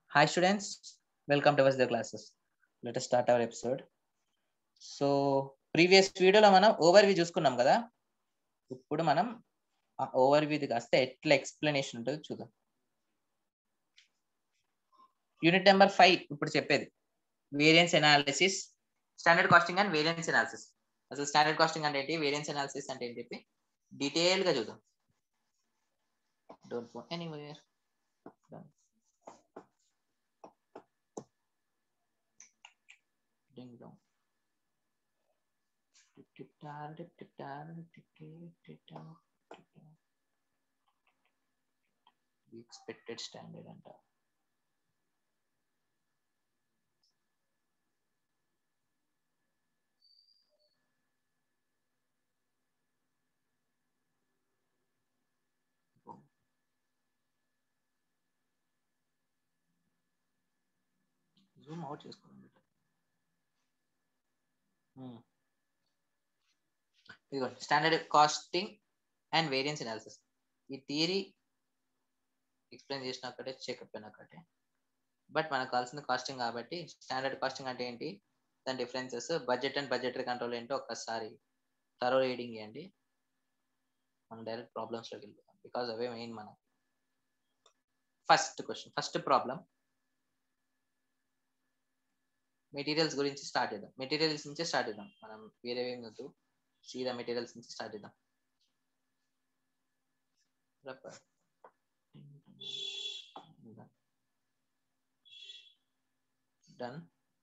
Hi students, welcome to the classes. Let us start our episode. So previous వీడియోలో మనం over view చూసుకున్నాం కదా ఇప్పుడు మనం ఆ ఓవర్ వ్యూది కాస్త ఎట్లా ఎక్స్ప్లెనేషన్ ఉంటుందో చూద్దాం యూనిట్ నెంబర్ ఫైవ్ ఇప్పుడు చెప్పేది variance analysis standard costing and variance analysis అసలు స్టాండర్డ్ కాస్టింగ్ అంటే ఏంటి వేరియన్స్ ఎనాలిసిస్ అంటే ఏంటి చెప్పి డీటెయిల్ గా చూద్దాం don't go anywhere ding dong. Tip tip tar, tip tip tar, tip tip tip tar, tip tar. The expected standard అంట zoom out చేసుకోండి ఇదిగోండి standard costing and variance analysis ఈ థియరీ ఎక్స్ప్లెయిన్ చేసినాకటే చెకప్ అయినాకటే but మనకు కావాల్సింది costing కాబట్టి standard costing అంటే ఏంటి దాని differences budget and budgetary control ఏంటో ఒక్కసారి తరో రీడింగ్ చేయండి మనం డైరెక్ట్ ప్రాబ్లమ్స్లోకి వెళ్ళిపోతాం బికాజ్ అవే మెయిన్ మనం first question first problem materials గురించి స్టార్ట్ చేద్దాం మెటీరియల్స్ నుంచే స్టార్ట్ చేద్దాం మనం వేరే ఏం వద్దు సీదా మెటీరియల్స్ నుంచి స్టార్ట్ చేద్దాం done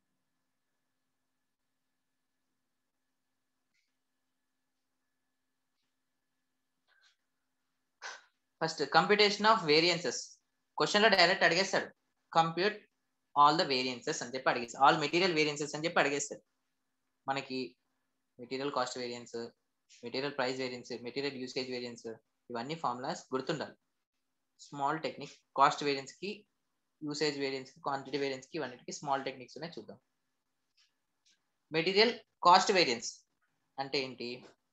first computation of variances question లో డైరెక్ట్ అడిగేస్తాడు కంప్యూట్ ఆల్ ద వేరియన్సెస్ అని చెప్పి అడిగేస్తాడు ఆల్ మెటీరియల్ వేరియన్సెస్ అని చెప్పి అడిగేస్తాడు మనకి material cost variance material price variance material usage variance ఇవన్నీ ఫార్ములాస్ గుర్తుండాలి స్మాల్ టెక్నిక్ కాస్ట్ వేరియన్స్ కి యూసేజ్ వేరియన్స్ కి క్వాంటిటీ వేరియన్స్ కి ఇవన్నిటికి స్మాల్ టెక్నిక్స్ ఉన్నాయి చూద్దాం మెటీరియల్ కాస్ట్ వేరియన్స్ అంటే ఏంటి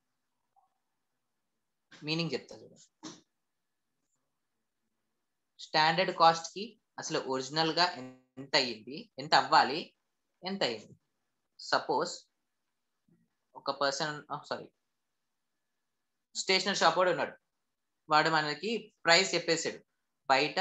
మీనింగ్ చెప్తా చూడండి స్టాండర్డ్ కాస్ట్ కి అసలు ఒరిజినల్ గా ఎంత అయ్యింది ఎంత అవ్వాలి ఎంత అయ్యింది సపోజ్ ఒక పర్సన్ సారీ స్టేషనరీ షాప్ వాడు ఉన్నాడు వాడు మనకి ప్రైస్ చెప్పేసాడు బయట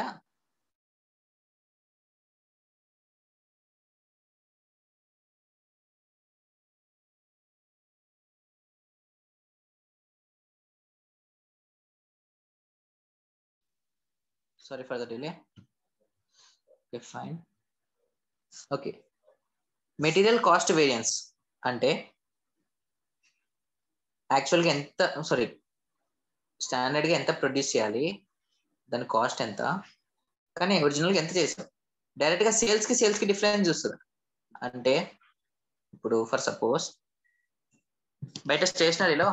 sorry for the delay okay fine okay material cost variance అంటే యాక్చువల్గా ఎంత సారీ స్టాండర్డ్గా ఎంత ప్రొడ్యూస్ చేయాలి దాని కాస్ట్ ఎంత కానీ ఒరిజినల్గా ఎంత చేసావు డైరెక్ట్గా సేల్స్కి సేల్స్కి డిఫరెన్స్ చూస్తుంది అంటే ఇప్పుడు ఫర్ సపోజ్ బయట స్టేషనరీలో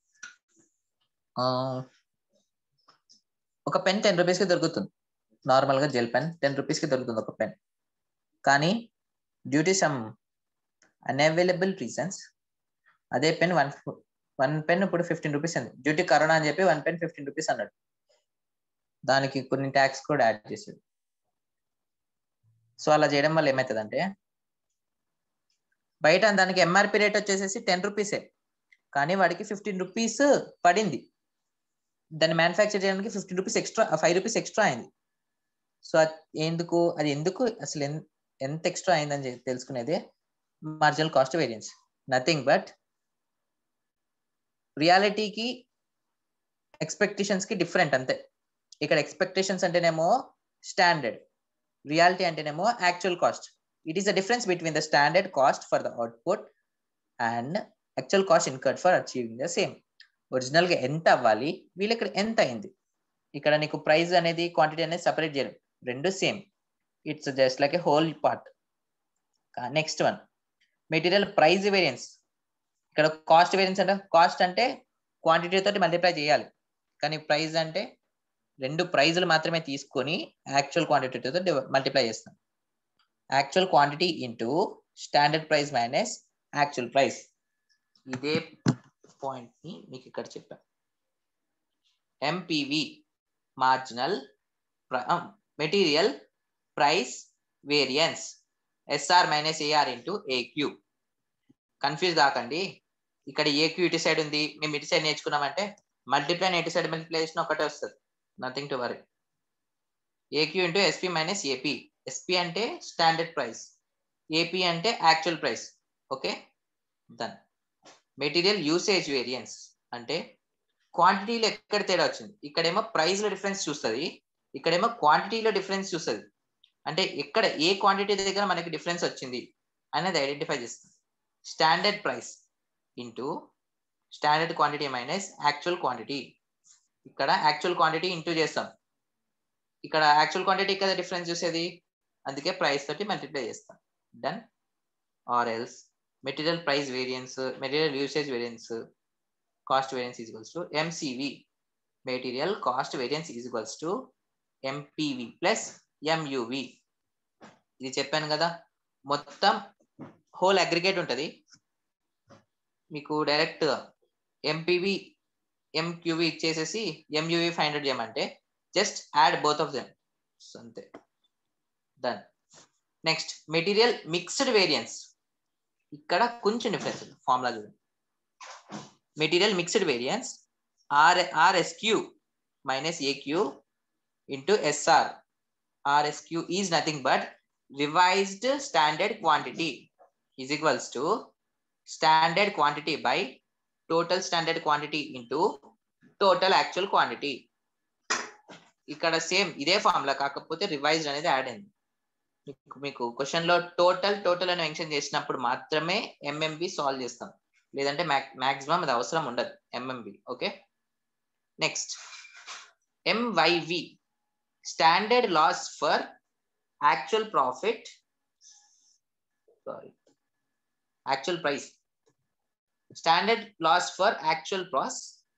ఒక పెన్ టెన్ రూపీస్కి దొరుకుతుంది నార్మల్గా జెల్ పెన్ టెన్ రూపీస్కి దొరుకుతుంది ఒక పెన్ కానీ డ్యూటీ సమ్ అన్అవైలబుల్ రీజన్స్ అదే పెన్ వన్ వన్ పెన్ ఇప్పుడు ఫిఫ్టీన్ రూపీస్ అంది డ్యూటీ కరోనా అని చెప్పి వన్ పెన్ ఫిఫ్టీన్ రూపీస్ అన్నాడు దానికి కొన్ని ట్యాక్స్ కూడా యాడ్ చేసాడు సో అలా చేయడం వల్ల ఏమవుతుందంటే బయట దానికి ఎంఆర్పి రేట్ వచ్చేసేసి టెన్ రూపీసే కానీ వాడికి ఫిఫ్టీన్ రూపీస్ పడింది దాన్ని మ్యానుఫ్యాక్చర్ చేయడానికి fifteen rupees extra five rupees extra అయింది సో ఎందుకు అది ఎందుకు అసలు ఎంత ఎక్స్ట్రా అయిందని తెలుసుకునేది marginal cost variance nothing but రియాలిటీకి ఎక్స్పెక్టేషన్స్ కి డిఫరెంట్ అంతే ఇక్కడ ఎక్స్పెక్టేషన్స్ అంటేనేమో స్టాండర్డ్ రియాలిటీ అంటేనేమో actual cost it is the difference between the standard cost for the output and actual cost incurred for achieving the same original గా ఎంత అవ్వాలి వీళ్ళు ఇక్కడ ఎంత అయింది ఇక్కడ నీకు ప్రైస్ అనేది క్వాంటిటీ అనేది సపరేట్ చేయడం రెండు same it's just like a whole part next one material price variance ఇక్కడ కాస్ట్ వేరియన్స్ అంటే కాస్ట్ అంటే క్వాంటిటీ తోటి మల్టిప్లై చేయాలి కానీ ప్రైస్ అంటే రెండు ప్రైజులు మాత్రమే తీసుకొని యాక్చువల్ క్వాంటిటీతో మల్టిప్లై చేస్తాం actual quantity into standard price minus actual price ఇదే పాయింట్ ని మీకు ఇక్కడ చెప్పాను MPV marginal material price variance SR minus AR into AQ confuse కాకండి ఇక్కడ ఏక్యూ ఇటు సైడ్ ఉంది మేము ఇటు సైడ్ నేర్చుకున్నామంటే మల్టిప్లై ఇటు సైడ్ మల్టిప్లై చేసిన ఒకటే వస్తుంది nothing to worry AQ into SP minus AP SP అంటే స్టాండర్డ్ ప్రైస్ ఏపీ అంటే actual price okay then material usage variance అంటే క్వాంటిటీలో ఎక్కడ తేడా వచ్చింది ఇక్కడేమో ప్రైస్ లో డిఫరెన్స్ చూస్తుంది ఇక్కడేమో క్వాంటిటీలో డిఫరెన్స్ చూస్తుంది అంటే ఎక్కడ ఏ క్వాంటిటీ దగ్గర మనకి డిఫరెన్స్ వచ్చింది అనేది ఐడెంటిఫై చేస్తుంది standard price into standard quantity minus actual quantity ఇక్కడ యాక్చువల్ క్వాంటిటీ ఇంటూ చేస్తాం ఇక్కడ యాక్చువల్ క్వాంటిటీ కదా డిఫరెన్స్ చూసేది అందుకే ప్రైస్ తోటి మల్టిప్లై చేస్తాం done or else material price variance material usage variance cost variance is equals to MCV material cost variance is equals to MPV plus MUV ఇది చెప్పాను కదా మొత్తం హోల్ అగ్రిగేట్ ఉంటుంది మీకు డైరెక్ట్ ఎంపీవి ఎంక్యూవి ఇచ్చేసేసి MUV five hundred చేయమంటే just add both of them అంతే done next material mixed variance ఇక్కడ కొంచెం డిఫరెన్స్ ఉంది ఫార్ములా చూడండి material mixed variance or RSQ minus AQ into SR ఆర్ఎస్క్యూ is nothing but revised standard quantity is equals to standard quantity by total standard quantity into total actual quantity ఇక్కడ same ఇదే formula కాకపోతే revised అనేది add అయింది మీకు మీకు question లో total total అని mention చేసినప్పుడు మాత్రమే ఎంఎంబి సాల్వ్ చేస్తాం లేదంటే మాక్సిమం అది అవసరం ఉండదు MMB okay next MYV standard loss for actual profit sorry actual price standard loss for actual ప్రాస్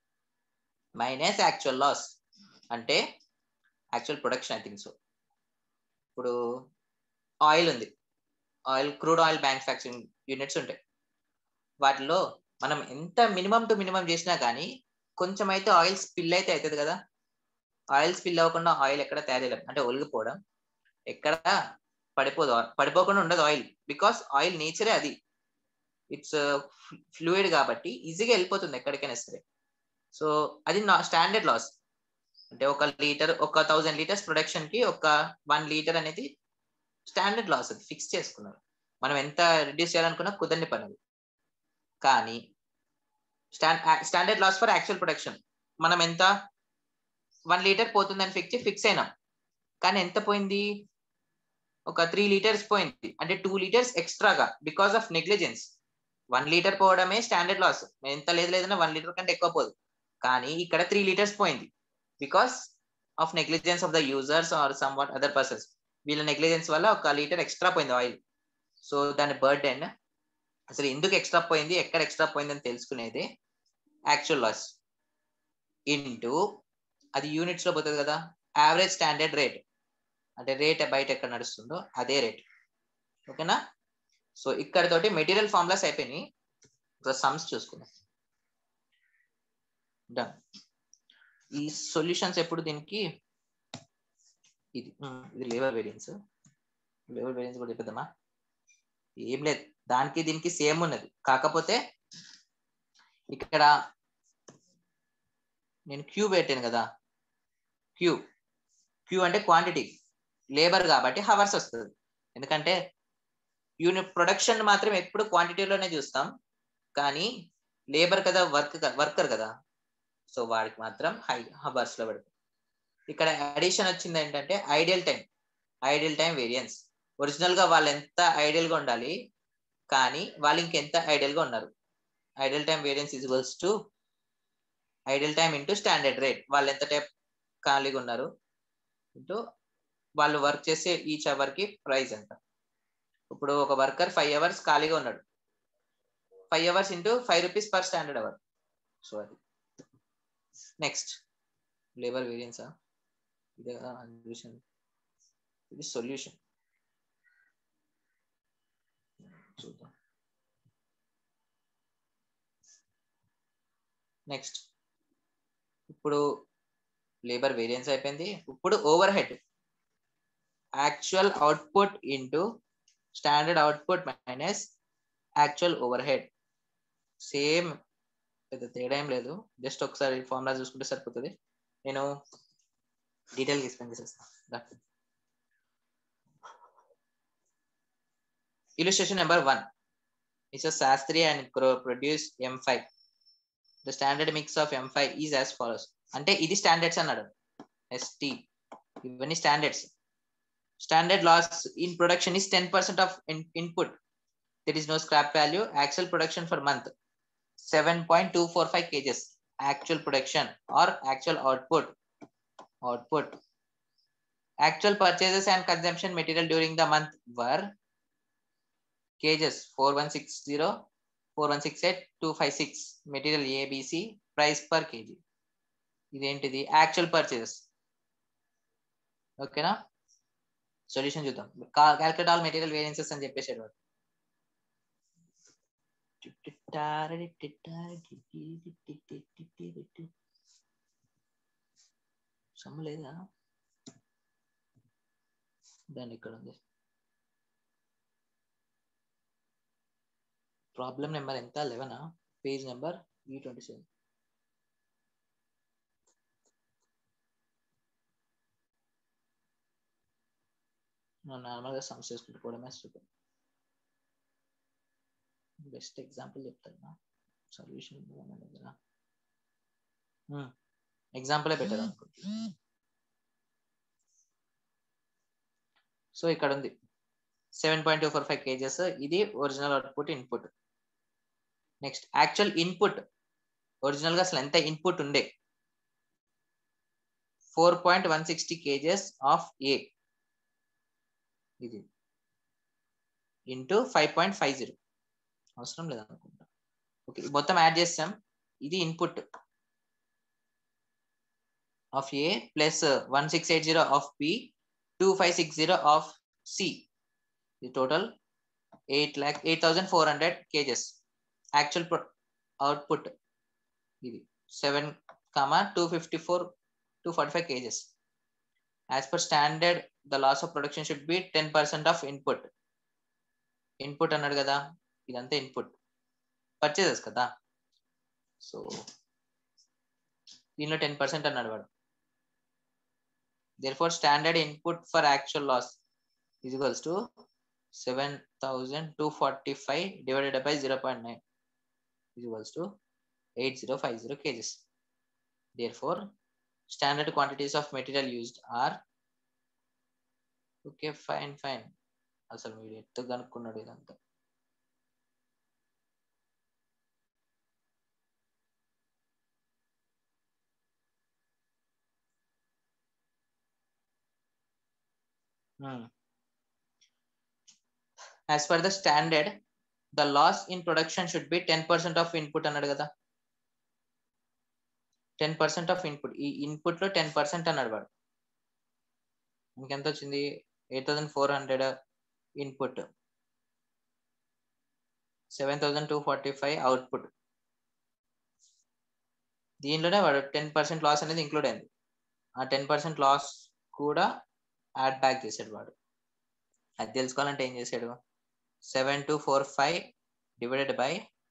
మైనస్ యాక్చువల్ లాస్ అంటే actual production I think so ఇప్పుడు ఆయిల్ ఉంది oil crude oil manufacturing units ఉంటాయి వాటిలో మనం ఎంత మినిమం టు మినిమం చేసినా కానీ కొంచెం అయితే ఆయిల్ స్పిల్ అయితే అవుతుంది కదా ఆయిల్ స్పిల్ అవ్వకుండా ఆయిల్ ఎక్కడ తయారు చేయలేం అంటే ఒలిగిపోవడం ఎక్కడ పడిపోదు పడిపోకుండా ఉండదు ఆయిల్ బికాస్ ఆయిల్ నేచరే అది ఇట్స్ ఫ్లూయిడ్ కాబట్టి ఈజీగా వెళ్ళిపోతుంది ఎక్కడికైనా సరే సో అది నా స్టాండర్డ్ లాస్ అంటే ఒక లీటర్ ఒక థౌజండ్ లీటర్స్ ప్రొడక్షన్ కి ఒక వన్ లీటర్ అనేది స్టాండర్డ్ లాస్ అది ఫిక్స్ చేసుకున్నారు మనం ఎంత రిడ్యూస్ చేయాలనుకున్నా కుదరని పని అది కానీ standard loss for actual production మనం ఎంత వన్ లీటర్ పోతుందని ఫిక్స్ ఫిక్స్ అయినాం కానీ ఎంత పోయింది ఒక త్రీ లీటర్స్ పోయింది అంటే టూ లీటర్స్ ఎక్స్ట్రాగా because of negligence one litre పోవడమే స్టాండర్డ్ లాస్ ఎంత లేదు లేదన్నా వన్ లీటర్ కంటే ఎక్కువ పోదు కానీ ఇక్కడ త్రీ లీటర్స్ పోయింది because of negligence of the users or some what other persons వీళ్ళ నెగ్లిజెన్స్ వల్ల ఒక లీటర్ ఎక్స్ట్రా పోయింది ఆయిల్ సో దాని బర్డెన్ అసలు ఎందుకు ఎక్స్ట్రా పోయింది ఎక్కడ ఎక్స్ట్రా పోయింది అని తెలుసుకునేది యాక్చువల్ లాస్ ఇంటూ అది యూనిట్స్ లో పోతుంది కదా యావరేజ్ స్టాండర్డ్ రేట్ అంటే రేట్ బయట ఎక్కడ నడుస్తుందో అదే రేట్ ఓకేనా సో ఇక్కడ తోటి మెటీరియల్ ఫార్ములాస్ అయిపోయినాయి సమ్స్ చూసుకుందాం డన్ ఈ సొల్యూషన్స్ ఎప్పుడు దీనికి ఇది ఇది లేవర్ వేరియన్స్ లేవర్ వేరియన్స్ కూడా చెప్పేద్దామా ఏం లేదు దానికి దీనికి సేమ్ ఉన్నది కాకపోతే ఇక్కడ నేను క్యూ పెట్టాను కదా క్యూ క్యూ అంటే క్వాంటిటీ లేబర్ కాబట్టి హవర్స్ వస్తుంది ఎందుకంటే యూనిట్ ప్రొడక్షన్ మాత్రం ఎప్పుడు క్వాంటిటీలోనే చూస్తాం కానీ లేబర్ కదా వర్క్ వర్కర్ కదా సో వాడికి మాత్రం హై హవర్స్ లో పెడతాం ఇక్కడ అడిషన్ వచ్చింది ఏంటంటే ideal time ideal time variance original గా వాళ్ళు ఎంత ఐడియల్ గా ఉండాలి కానీ వాళ్ళు ఇంకెంత ఐడియల్ గా ఉన్నారు ideal time variance equals to ideal time into standard rate వాళ్ళు ఎంత టైప్ ఖాళీగా ఉన్నారు ఇంటూ వాళ్ళు వర్క్ చేసే ఈచ్ అవర్ కి ప్రైస్ ఎంత ఇప్పుడు ఒక వర్కర్ ఫైవ్ అవర్స్ ఖాళీగా ఉన్నాడు five hours into five rupees per standard hour so అది నెక్స్ట్ లేబర్ వేరియన్సా ఇదే చూసాను ఇది సొల్యూషన్ చూద్దాం నెక్స్ట్ ఇప్పుడు లేబర్ వేరియన్స్ అయిపోయింది ఇప్పుడు overhead actual output into standard output minus actual overhead same పెద్ద తేడా ఏం లేదు జస్ట్ ఒకసారి ఫార్ములా చూసుకుంటే సరిపోతుంది నేను డీటెయిల్ ఎక్స్ప్లెయిన్ చేసేస్తాను illustration number one it's Shastri and produce M five the standard mix of M five is as follows అంటే ఇది స్టాండర్డ్స్ అన్నాడు ఎస్టీ ఇవన్నీ standards standard loss in production is ten percent of input there is no scrap value actual production for month seven point two four five kgs actual production or actual output output actual purchases and consumption material during the month were kgs four one six zero four one six eight two five six material ABC price per kg ఇదేంటిది actual purchases ఓకేనా solution చూద్దాం calculate all material variances అని చెప్పేసాడు వాడు sum లేదా దాన్ని ఇక్కడ ఉంది ప్రాబ్లం నెంబర్ ఎంత లెవెనా పేజ్ నెంబర్ ఈ ట్వంటీ సెవెన్ నార్మల్గా సమ్స్ చేసుకుంటూ కూడా మర్చిపోయి బెస్ట్ ఎగ్జాంపుల్ చెప్తాను సొల్యూషన్ దగ్గర ఎగ్జాంపులే బెటర్ అనుకుంటా సో ఇక్కడ ఉంది seven point two four five kgs ఇది original output input next actual input original గా అసలు ఎంత ఇన్పుట్ ఉండే four point one sixty kgs of A ఇది into five point five zero అవసరం లేదనుకుంటా ఓకే మొత్తం యాడ్ చేస్తాం ఇది input of A plus one six eight zero of B two five six zero of C ఇది total eight lakh eight thousand four hundred kgs actual output ఇది seven comma two fifty four two forty five kgs as per standard the loss of production should be ten percent of input input అన్నాడు కదా ఇదంతా input purchases కదా so దీనిలో ten percent అన్నాడు వాడు therefore standard input for actual loss is equals to 7245 divided by 0.9 is equals to 8050 kgs therefore standard quantities of material used are okay fine fine అసలు వీడు ఎత్తు కనుక్కున్నాడు ఇదంతా as per the standard the loss in production should be ten percent of input అన్నాడు కదా ten percent of input ఈ input లో ten percent అన్నాడు వాడు ఇంకెంత వచ్చింది eight thousand four hundred input seven thousand two forty five output దీనిలోనే వాడు టెన్ పర్సెంట్ లాస్ అనేది ఇంక్లూడ్ అయింది ఆ టెన్ పర్సెంట్ లాస్ కూడా యాడ్ బ్యాక్ చేశాడు వాడు అది తెలుసుకోవాలంటే ఏం చేశాడు seven two four five divided by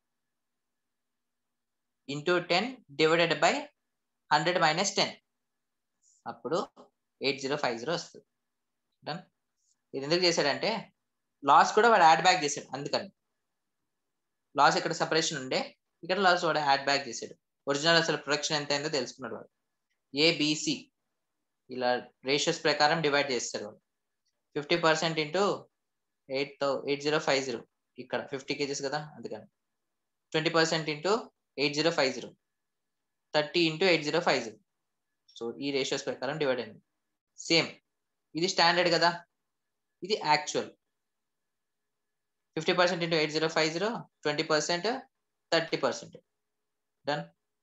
into ten divided by hundred minus ten అప్పుడు ఎయిట్ జీరో ఫైవ్ జీరో వస్తుంది డన్ ఇది ఎందుకు చేశాడంటే లాస్ కూడా వాడు యాడ్ బ్యాక్ చేశాడు అందుకని లాస్ ఇక్కడ సపరేషన్ ఉండే ఇక్కడ లాస్ వాడు యాడ్ బ్యాక్ చేశాడు ఒరిజినల్ అసలు ప్రొడక్షన్ ఎంత అయిందో తెలుసుకున్నాడు వాడు ఏబిసి ఇలా రేషియోస్ ప్రకారం డివైడ్ చేస్తారు వాడు fifty percent into eight thou eight zero five zero ఇక్కడ ఫిఫ్టీ కేజీస్ కదా అందుకని twenty percent into eight zero five zero thirty into eight zero five zero so ఈ రేషియోస్ ప్రకారం డివైడ్ అయింది సేమ్ ఇది స్టాండర్డ్ కదా ఇది actual fifty percent into eight zero five zero twenty percent thirty percent done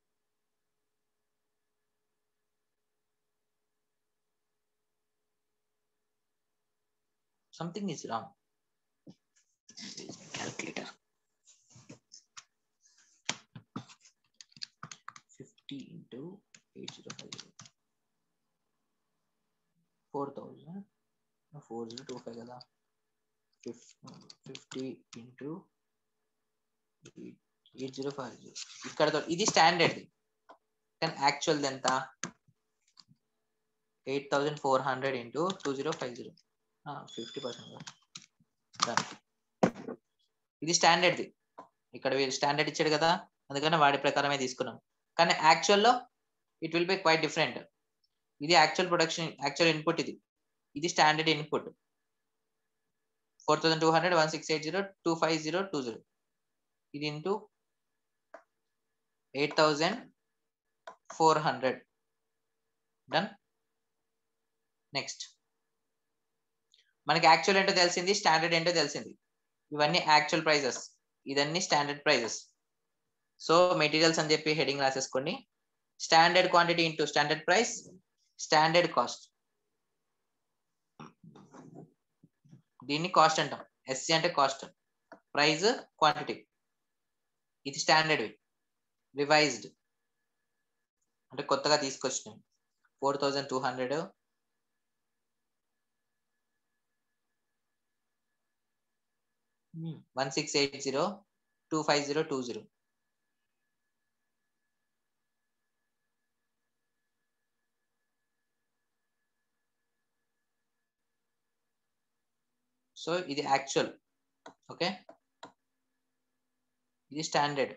something is wrong. Calculator. 50 into 8050. 4000 four zero two five కదా fifty into eight zero five zero ఇక్కడ ఇది standard కానీ actual ఎంత eight thousand four hundred into two zero five zero fifty percent ఇది స్టాండర్డ్ది ఇక్కడ వీళ్ళు standard ఇచ్చాడు కదా అందుకని వాడి ప్రకారమే తీసుకున్నాం కానీ యాక్చువల్లో it will be quite different ఇది యాక్చువల్ ప్రొడక్షన్ యాక్చువల్ ఇన్పుట్ ఇది ఇది standard input four thousand two hundred one six eight zero two five zero two zero ఇది into eight thousand four hundred done next మనకి actual ఏంటో తెలిసింది standard ఏంటో తెలిసింది ఇవన్నీ యాక్చువల్ ప్రైజెస్ ఇదన్నీ స్టాండర్డ్ ప్రైజెస్ సో మెటీరియల్స్ అని చెప్పి హెడింగ్ రాసేసుకోండి standard quantity into standard price standard cost దీన్ని కాస్ట్ అంటాం ఎస్సీ అంటే కాస్ట్ ప్రైజ్ క్వాంటిటీ ఇది స్టాండర్డ్ రివైజ్డ్ అంటే కొత్తగా తీసుకొచ్చినాం four thousand two hundred one six eight zero two five zero two zero so ఇది యాక్చువల్ ఓకే ఇది స్టాండర్డ్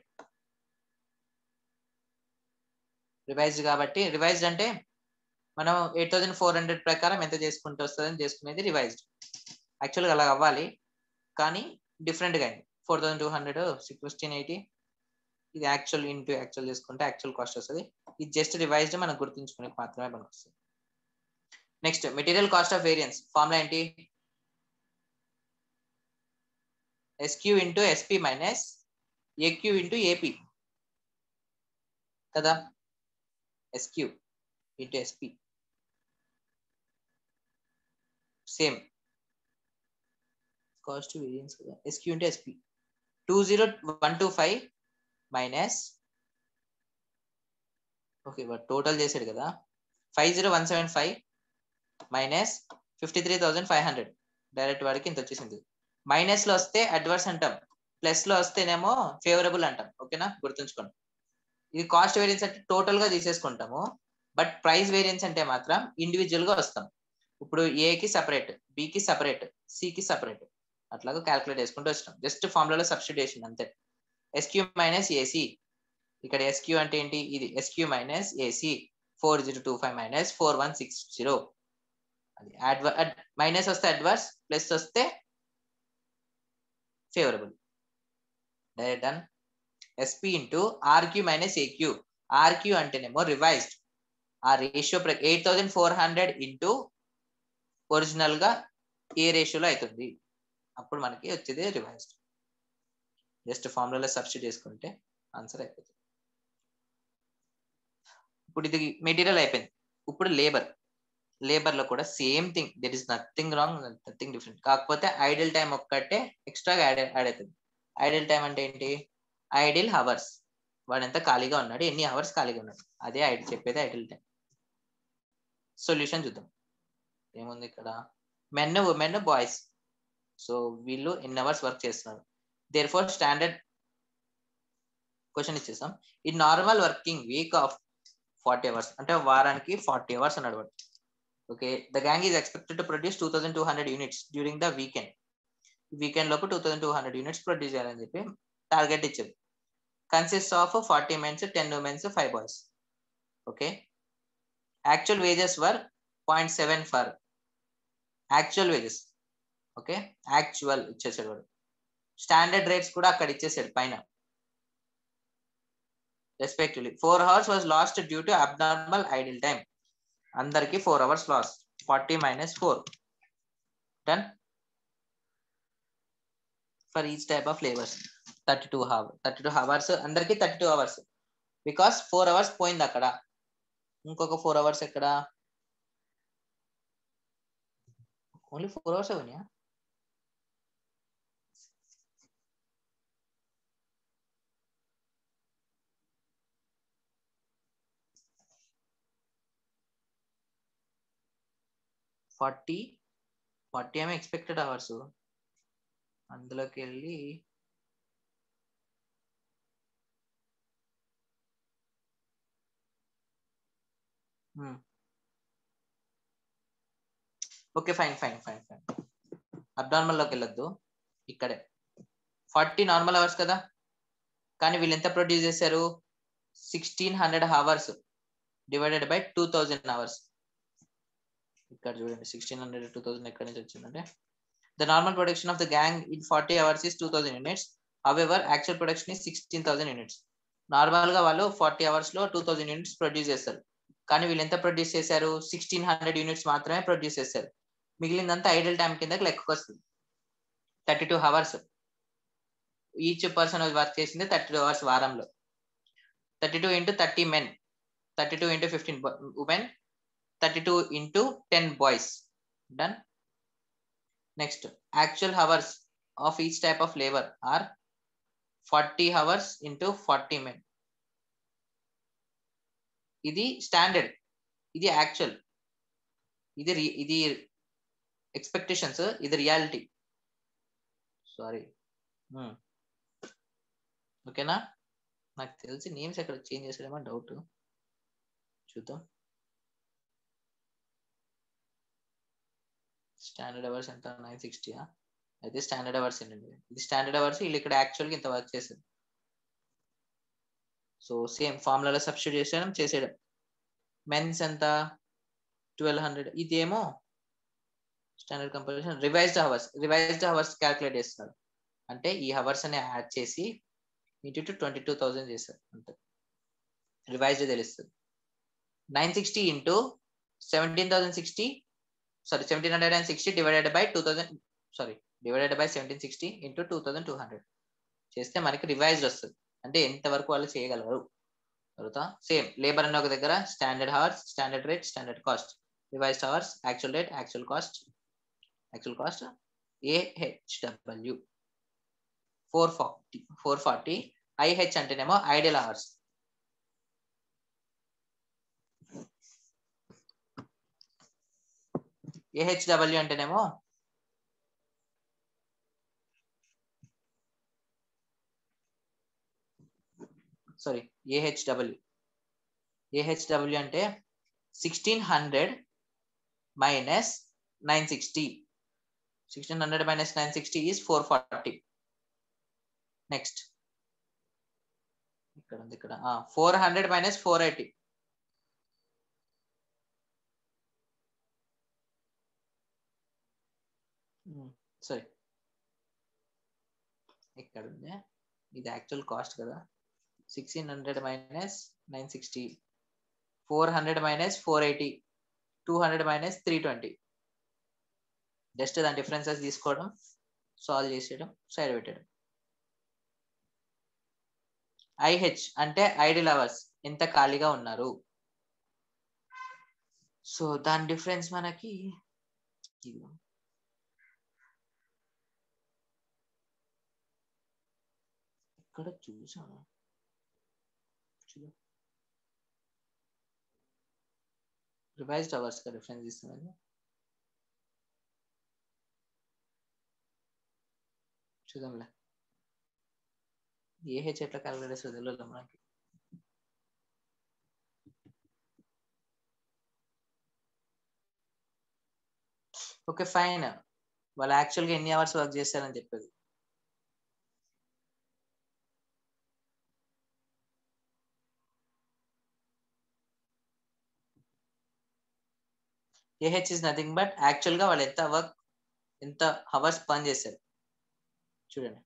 రివైజ్డ్ కాబట్టి రివైజ్డ్ అంటే మనం ఎయిట్ థౌజండ్ ఫోర్ హండ్రెడ్ ప్రకారం ఎంత చేసుకుంటూ వస్తుందని చేసుకునేది రివైజ్డ్ యాక్చువల్గా అలా అవ్వాలి కానీ డిఫరెంట్గా అయింది four thousand two hundred sixteen eighty ఇది యాక్చువల్ ఇంటూ యాక్చువల్ చేసుకుంటే యాక్చువల్ కాస్ట్ వస్తుంది ఇది జస్ట్ రివైజ్డ్ మనం గుర్తుంచుకునే మాత్రమే మనకు వస్తుంది next material cost of variance formula ఏంటి SQ into SP minus AQ into AP కదా SQ into SP same cost variance కదా SQ into SP two zero one two five minus okay total చేశాడు కదా five zero one seven five minus fifty three thousand five hundred direct వాడికి ఇంత వచ్చేసింది minus లో వస్తే adverse అంటాం plus లో వస్తేనేమో ఫేవరబుల్ అంటాం ఓకేనా గుర్తుంచుకోండి ఇది కాస్ట్ వేరియన్స్ అంటే టోటల్ గా తీసేసుకుంటాము బట్ ప్రైస్ వేరియన్స్ అంటే మాత్రం ఇండివిజువల్ గా వస్తాం ఇప్పుడు ఏకి సపరేట్ బికి సపరేట్ సికి సపరేట్ అట్లాగా క్యాల్కులేట్ చేసుకుంటూ వచ్చినాం జస్ట్ ఫార్ములాలో సబ్స్టిట్యూషన్ అంతే ఎస్క్యూ మైనస్ ఏసీ ఇక్కడ ఎస్క్యూ అంటే ఏంటి ఇది SQ minus AC four zero two five minus four one six zero అది అడ్వర్ మైనస్ వస్తే అడ్వర్స్ ప్లస్ వస్తే favourable direct done SP into RQ minus AQ RQ అంటేనేమో రివైజ్డ్ ఆ ratio eight thousand four hundred into original గా ఏ రేషియోలో అవుతుంది అప్పుడు మనకి వచ్చేది రివైజ్డ్ జస్ట్ ఫార్ములాలో సబ్స్టిట్యూట్ చేసుకుంటే ఆన్సర్ అయిపోతుంది ఇప్పుడు ఇది మెటీరియల్ అయిపోయింది ఇప్పుడు లేబర్ లేబర్ లో కూడా same thing there is nothing wrong nothing different కాకపోతే ఐడియల్ టైం ఒక్కటే ఎక్స్ట్రాగా యాడ్ యాడ్ అవుతుంది ఐడియల్ టైం అంటే ఏంటి ఐడియల్ హవర్స్ వాడు ఎంత ఖాళీగా ఉన్నాడు ఎన్ని అవర్స్ ఖాళీగా ఉన్నాడు అదే ఐడి చెప్పేది ఐడియల్ టైం సొల్యూషన్ చూద్దాం ఏముంది ఇక్కడ మెన్ ఉమెన్ బాయ్స్ సో వీళ్ళు ఎన్ని అవర్స్ వర్క్ చేస్తున్నారు దేర్ ఫోర్ స్టాండర్డ్ క్వశ్చన్ ఇచ్చేసాం ఈ normal working week of forty hours అంటే వారానికి ఫార్టీ అవర్స్ అన్నాడు వాడు okay the gang is expected to produce two thousand two hundred units during the weekend weekend లోపు two thousand two hundred units produce చేయాలని చెప్పి target ఇచ్చారు consist of forty mens ten womens five boys okay actual wages were point seven for actual wages okay actual ఇచ్చేసాడు వాడు standard rates కూడా అక్కడ ఇచ్చేసాడు పైన respectively four hours was lost due to abnormal idle time అందరికి four hours loss forty minus four done for each type of flavours thirty two hour thirty two hours అందరికి thirty two hours because four hours పోయింది అక్కడ ఇంకొక four hours ఎక్కడ only four hours పోయినాయా forty forty ఏమో expected hours అందులోకి వెళ్ళి okay fine fine fine fine abnormal లోకి వెళ్ళొద్దు ఇక్కడే ఫార్టీ నార్మల్ అవర్స్ కదా కానీ వీళ్ళు ఎంత ప్రొడ్యూస్ చేశారు sixteen hundred hours divided by two thousand hours ఇక్కడ చూడండి సిక్స్టీన్ హండ్రెడ్ టూ థౌసండ్ ఎక్కడి నుంచి వచ్చిందంటే the normal production of the gang in forty hours is two thousand units however actual production is sixteen thousand units normal గా వాళ్ళు forty hours లో two thousand units produce చేస్తారు కానీ వీళ్ళు ఎంత ప్రొడ్యూస్ చేశారు సిక్స్టీన్ హండ్రెడ్ యూనిట్స్ మాత్రమే produce చేశారు మిగిలిందంతా ఐడల్ టైం కిందకి లెక్కకు వస్తుంది thirty two hours each person work చేసింది థర్టీ టూ అవర్స్ వారంలో thirty two into thirty men thirty two into fifteen women thirty two into ten boys done next actual hours of each type of labour are forty hours into forty men ఇది standard ఇది actual ఇది ఇది expectations ఇది reality sorry ఓకేనా నాకు తెలిసి names ఎక్కడ change చేసాడేమో డౌట్ చూద్దాం స్టాండర్డ్ అవర్స్ ఎంత నైన్ సిక్స్టీయా అయితే స్టాండర్డ్ అవర్స్ ఏంటండి ఇది స్టాండర్డ్ అవర్స్ వీళ్ళు ఇక్కడ యాక్చువల్గా ఇంత వర్క్ చేశారు సో సేమ్ ఫార్ములాలో సబ్స్టిట్యూట్ చేసేయడం చేసేయడం మెన్స్ ఎంత ట్వెల్వ్ హండ్రెడ్ ఇదేమో standard comparison revised hours revised hours calculate చేస్తున్నారు అంటే ఈ అవర్స్ అని యాడ్ చేసి ఇంటూ ట్వంటీ టూ థౌజండ్ చేస్తారు అంతే రివైజ్డ్ తెలుస్తుంది nine sixty into seventeen thousand sixty sorry seventeen hundred and sixty divided by two thousand sorry divided by seventeen sixty into two thousand two hundred చేస్తే మనకి revised వస్తుంది అంటే ఎంతవరకు వాళ్ళు చేయగలరు తర్వాత సేమ్ లేబర్ అనే ఒక దగ్గర standard hours standard rate standard cost revised hours actual rate actual cost actual cost AHW four forty four forty IH అంటేనేమో ఐడియల్ అవర్స్ ఏహెచ్డబ్ల్యూ అంటేనేమో సారీ ఏహెచ్డబ్ల్యూ ఏహెచ్డబ్ల్యూ అంటే sixteen hundred minus nine sixty sixteen hundred minus nine sixty is four forty next ఇక్కడ ఉంది ఇక్కడ four hundred minus four eighty sorry ఇక్కడ ఉంది ఇది actual cost కదా sixteen hundred minus nine sixty four hundred minus four eighty two hundred minus three twenty just దాని differences తీసుకోవడం solve చేసేయడం సైడ్ పెట్టడం ఐహెచ్ అంటే ఐడిల్ అవర్స్ ఎంత ఖాళీగా ఉన్నారు సో దాని డిఫరెన్స్ మనకి ఇక్కడ చూసాను రివైజ్డ్ అవర్స్ కా డిఫరెన్స్ ఇస్తున్నాను చూద్దాంలే ఏహెచ్ ఎట్లా క్యాలిక్యులేట్ చేస్తుందో తెలియదు మనకి ఓకే ఫైన్ వాళ్ళు యాక్చువల్గా ఎన్ని అవర్స్ వర్క్ చేస్తారని చెప్పేది ఏహెచ్ ఇస్ నథింగ్ బట్ యాక్చువల్గా వాళ్ళు ఎంత వర్క్ ఎంత అవర్స్ పని చేశారు చూడండి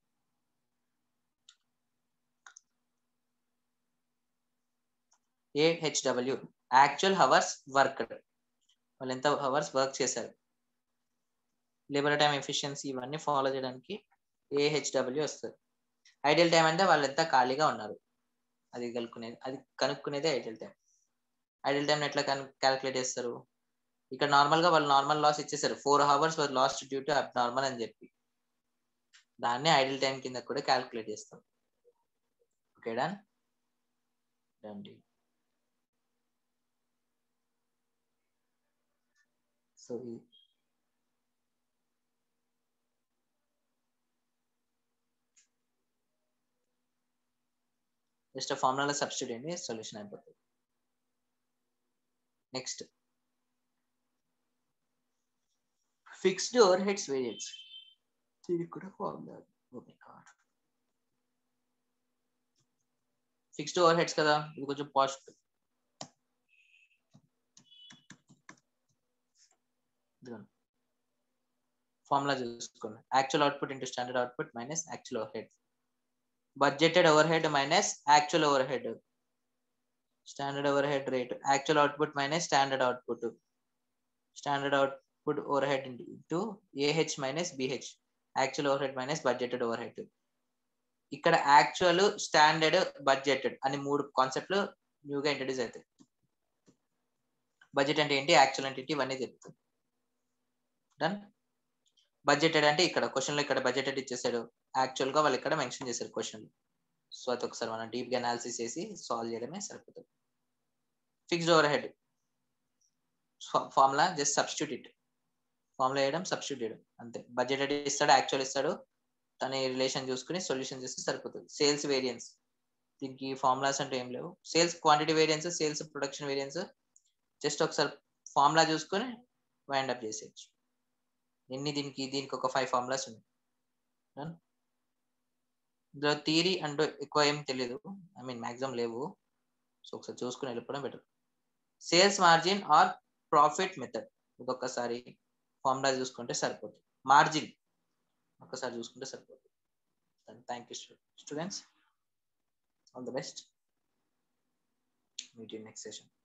ఏహెచ్డబ్ల్యూ యాక్చువల్ హవర్స్ వర్క్డ్ వాళ్ళు ఎంత హవర్స్ వర్క్ చేశారు లేబర్ టైం ఎఫిషియన్సీ ఇవన్నీ ఫాలో చేయడానికి ఏహెచ్డబ్ల్యూ వస్తుంది ఐడియల్ టైం అంటే వాళ్ళు ఎంత ఖాళీగా ఉన్నారు అది కలుపుకునేది అది కనుక్కునేది ఐడియల్ టైం ఐడియల్ టైం ఎట్లా క్యాలిక్యులేట్ చేస్తారు ఇక్కడ నార్మల్ గా వాళ్ళు నార్మల్ లాస్ ఇచ్చేసారు four hours was lost due to abnormal అని చెప్పి దాన్ని ఐడియల్ టైం కింద కూడా క్యాలిక్యులేట్ చేస్తాం okay done done so just formula substitute అయ్యింది సొల్యూషన్ అయిపోతుంది next fixed over heads variance దీనికి కూడా ఫార్ములా ఫిక్స్డ్ ఓవర్ హెడ్స్ కదా ఇది కొంచెం పాజిటివ్ ఫార్ములా చూసుకోండి actual output into standard output minus actual overhead budgeted overhead minus actual overhead standard overhead rate actual output minus standard output standard output overhead into AH minus BH actual overhead minus budgeted overhead ఇక్కడ actual standard budgeted అని మూడు కాన్సెప్ట్లు న్యూగా introduce అవుతాయి budget అంటే ఏంటి actual అంటే ఏంటి ఇవన్నీ చెప్తాయి డన్ బడ్జెటెడ్ అంటే ఇక్కడ క్వశ్చన్లో ఇక్కడ బడ్జెటెడ్ ఇచ్చేసాడు యాక్చువల్ గా వాళ్ళు ఇక్కడ మెన్షన్ చేశారు క్వశ్చన్ సో అది ఒకసారి మనం డీప్ గా అనాలిసిస్ చేసి సాల్వ్ చేయడమే సరిపోతుంది fixed overhead formula just substitute it formula వేయడం సబ్స్టిట్యూట్ చేయడం అంతే బడ్జెటెడ్ ఇస్తాడు యాక్చువల్ ఇస్తాడు తన రిలేషన్ చూసుకుని సొల్యూషన్ చేస్తే సరిపోతుంది సేల్స్ వేరియన్స్ దీనికి ఫార్ములాస్ అంటే ఏం లేవు sales quantity variance sales production variance just ఒకసారి ఫార్ములా చూసుకొని వైండ్ అప్ చేసేయచ్చు ఎన్ని దీనికి దీనికి ఒక ఫైవ్ ఫార్ములాస్ ఉన్నాయి ఇందులో థియరీ అంటూ ఎక్కువ ఏం తెలియదు ఐ మీన్ మ్యాక్సిమం లేవు సో ఒకసారి చూసుకుని వెళ్ళిపోవడం better sales margin or profit method ఇదొక్కసారి ఫార్ములా చూసుకుంటే సరిపోతుంది మార్జిన్ ఒక్కసారి చూసుకుంటే సరిపోతుంది thank you students all the best meet in next session